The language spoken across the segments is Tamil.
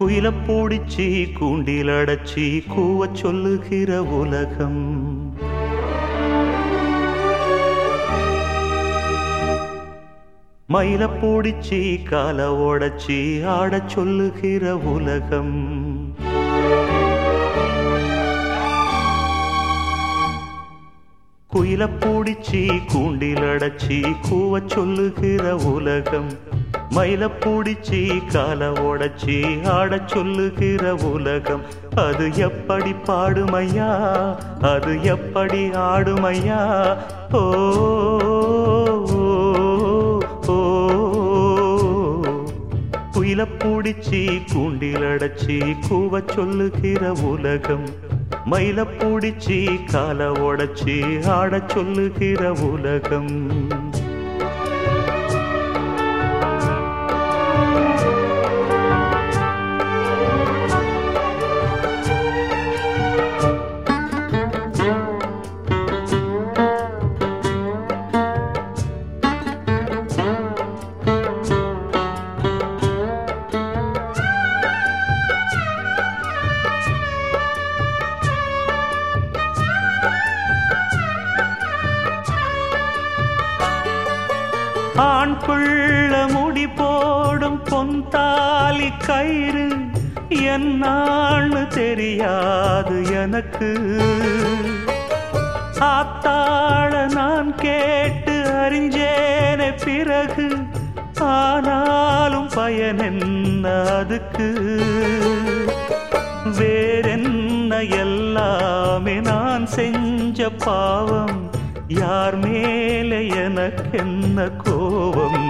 குயில பூடிச்சி கூண்டில் அடைச்சி கூவச் சொல்லுகிற உலகம் மயில பூடிச்சி கால ஓடச்சி ஆடச் சொல்லுகிற உலகம் குயில பூடிச்சி கூண்டில் அடைச்சி கூவச் சொல்லுகிற உலகம் மயில பூடிச்சி கால ஓடச்சி ஆடச் சொல்லுகிற உலகம் அது எப்படி பாடுமையா அது எப்படி ஆடுமையா ஓ ஓ, ஓ. குயில பூடிச்சி கூண்டில் அடைச்சி கூவச் சொல்லுகிற உலகம் மயில பூடிச்சி கால உடைச்சி ஆடச் சொல்லுகிற உலகம் ஆண் புள்ள முடி போடும் பொந்தாலி கயிறு என்னான்னு தெரியாது எனக்கு ஆத்தாள நான் கேட்டு அறிஞ்சேனே பிறகு ஆனாலும் பயன் என்ன அதுக்கு வேறென்ன எல்லாமே நான் செஞ்ச பாவம் யார் மேலே எனக்கென்ன கோபம்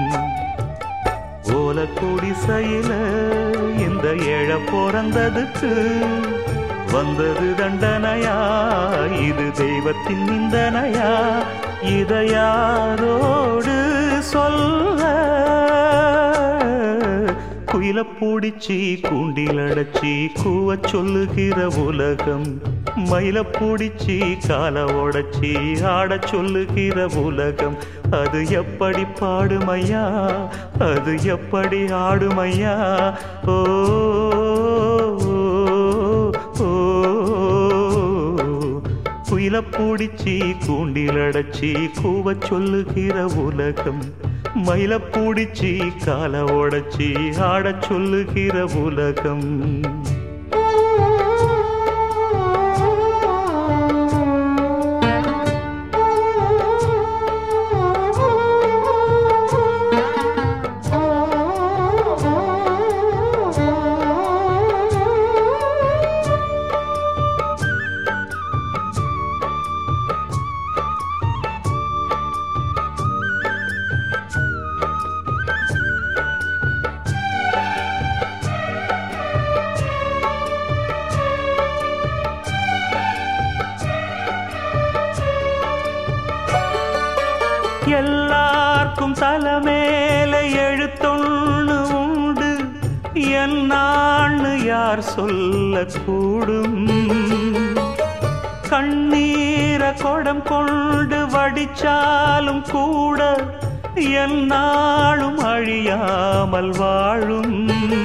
ஓல குடிசையில இந்த ஏழ பிறந்ததுக்கு வந்தது தண்டனையா இது தெய்வத்தின் நிந்தனையா இதை யாரோடு சொல்ல குயில பூடிச்சி கூண்டில் அடைச்சி கூவச் சொல்லுகிற உலகம் மயில பூடிச்சி கால உடைச்சி ஆடச் சொல்லுகிற உலகம் அது எப்படி பாடுமையா அது எப்படி ஆடுமையா ஓ ஓ, ஓ. குயில பூடிச்சி கூண்டில் அடைச்சி கூவச் சொல்லுகிற உலகம் மயில பூடிச்சி கால உடைச்சி ஆடச் சொல்லுகிற உலகம் எல்லார்க்கும் தலைமேல எழுத்தொன்னு உண்டு என்னான்னு யார் சொல்லக்கூடும் கண்ணீரை கொடம் கொண்டு வடிச்சாலும் கூட என்னாலும் அழியாமல் வாழும்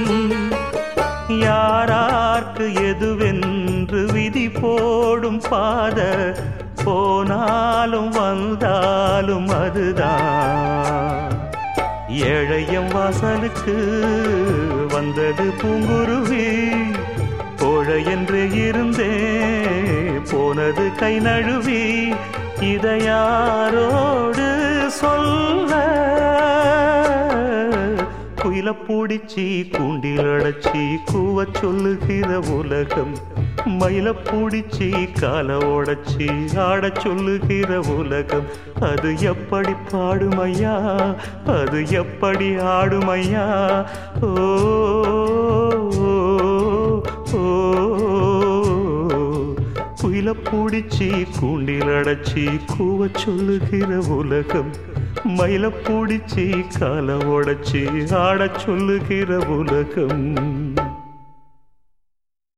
யாரார்க்கு எதுவென்று விதி போடும் பாத போனாலும் வந்தாலும் அதுதான் ஏழையம் வாசலுக்கு வந்தது பூங்குருவி கோழை என்று இருந்தே போனது கை நழுவி இதை யாரோடு சொல்ல குயில பூடிச்சி கூண்டில் அடைச்சி கூவச் சொல்லுகிற உலகம் மயில பூடிச்சி கால உடைச்சி ஆடச் சொல்லுகிற உலகம் அது எப்படி பாடுமையா அது எப்படி ஆடுமையா ஓ ஓ, ஓ குயில பூடிச்சி கூண்டில் அடைச்சி கூவச் சொல்லுகிற உலகம் மயில பூடிச்சி கால உடைச்சி ஆடச் சொல்லுகிற உலகம்